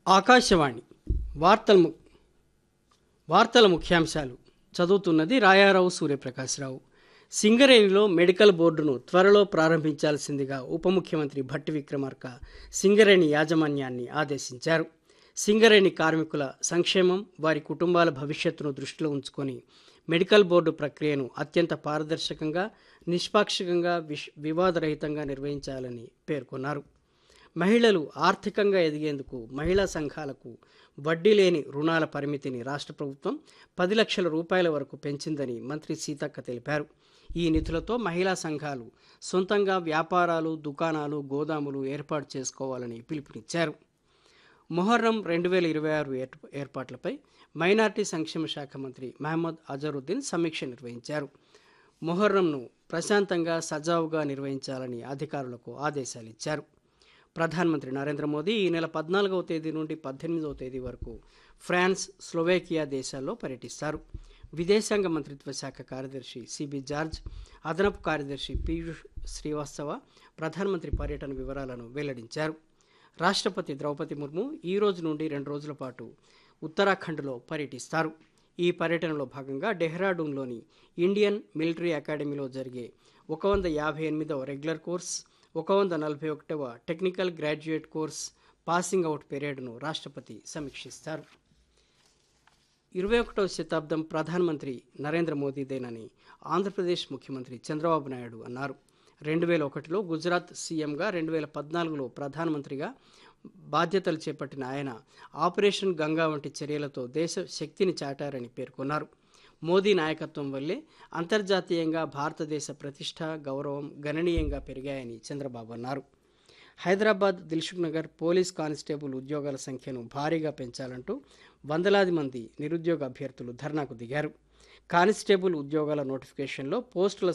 ఆకాశవాణి వార్తల ము- వార్తల ముఖ్యాంశాలు చదువుతున్నది రాయారావు సూర్యప్రకాశ్రావు సింగరేణిలో మెడికల్ బోర్డును త్వరలో ప్రారంభించాల్సిందిగా ఉప ముఖ్యమంత్రి భట్టి విక్రమార్క సింగరేణి యాజమాన్యాన్ని ఆదేశించారు సింగరేణి కార్మికుల సంక్షేమం వారి కుటుంబాల భవిష్యత్తును దృష్టిలో ఉంచుకొని మెడికల్ బోర్డు ప్రక్రియను అత్యంత పారదర్శకంగా నిష్పాక్షికంగా విష్ వివాదరహితంగా నిర్వహించాలని పేర్కొన్నారు మహిళలు ఆర్థికంగా ఎదిగేందుకు మహిళా సంఘాలకు వడ్డీ లేని రుణాల పరిమితిని రాష్ట్ర ప్రభుత్వం పది లక్షల రూపాయల వరకు పెంచిందని మంత్రి సీతక్క తెలిపారు ఈ నిధులతో మహిళా సంఘాలు సొంతంగా వ్యాపారాలు దుకాణాలు గోదాములు ఏర్పాటు చేసుకోవాలని పిలుపునిచ్చారు మొహర్రం రెండు వేల ఇరవై ఆరు ఏర్ప- ఏర్పాట్లపై మైనార్టీ సంక్షేమ శాఖ మంత్రి మహమ్మద్ అజరుద్దీన్ సమీక్ష నిర్వహించారు మొహర్రంను ప్రశాంతంగా సజావుగా నిర్వహించాలని అధికారులకు ఆదేశాలు ఇచ్చారు ప్రధానమంత్రి నరేంద్ర మోదీ ఈ నెల పద్నాలుగవ తేదీ నుండి పద్దెనిమిదవ తేదీ వరకు ఫ్రాన్స్ స్లోవేకియా దేశాల్లో పర్యటిస్తారు విదేశాంగ మంత్రిత్వ శాఖ కార్యదర్శి సిబి జార్జ్ అదనపు కార్యదర్శి పీయూష్ శ్రీవాస్తవ ప్రధానమంత్రి పర్యటన వివరాలను వెల్లడించారు రాష్ట్రపతి ద్రౌపది ముర్ము ఈ రోజు నుండి రెండు రోజుల పాటు ఉత్తరాఖండ్లో పర్యటిస్తారు ఈ పర్యటనలో భాగంగా డెహ్రాడూన్లోని ఇండియన్ మిలిటరీ అకాడమీలో జరిగే ఒక వంద యాభై ఎనిమిదవ రెగ్యులర్ కోర్స్ ఒక వంద నలభై ఒకటవ technical graduate course passing out పీరియడ్ను రాష్ట్రపతి సమీక్షిస్తారు ఇరవై ఒకటవ శతాబ్దం ప్రధానమంత్రి నరేంద్ర మోదీదేనని ఆంధ్రప్రదేశ్ ముఖ్యమంత్రి చంద్రబాబు నాయుడు అన్నారు రెండు వేల ఒకటిలో గుజరాత్ సీఎంగా రెండు వేల పద్నాలుగులో ప్రధానమంత్రిగా బాధ్యతలు చేపట్టిన ఆయన ఆపరేషన్ గంగా వంటి చర్యలతో దేశ శక్తిని చాటారని పేర్కొన్నారు మోదీ నాయకత్వం వల్లే అంతర్జాతీయంగా భారతదేశ ప్రతిష్ట గౌరవం గణనీయంగా పెరిగాయని చంద్రబాబు అన్నారు హైదరాబాద్ దిల్సుఖ్ నగర్ పోలీస్ కానిస్టేబుల్ ఉద్యోగాల సంఖ్యను భారీగా పెంచాలంటూ వందలాది మంది నిరుద్యోగ అభ్యర్థులు ధర్నాకు దిగారు కానిస్టేబుల్ ఉద్యోగాల నోటిఫికేషన్లో పోస్టుల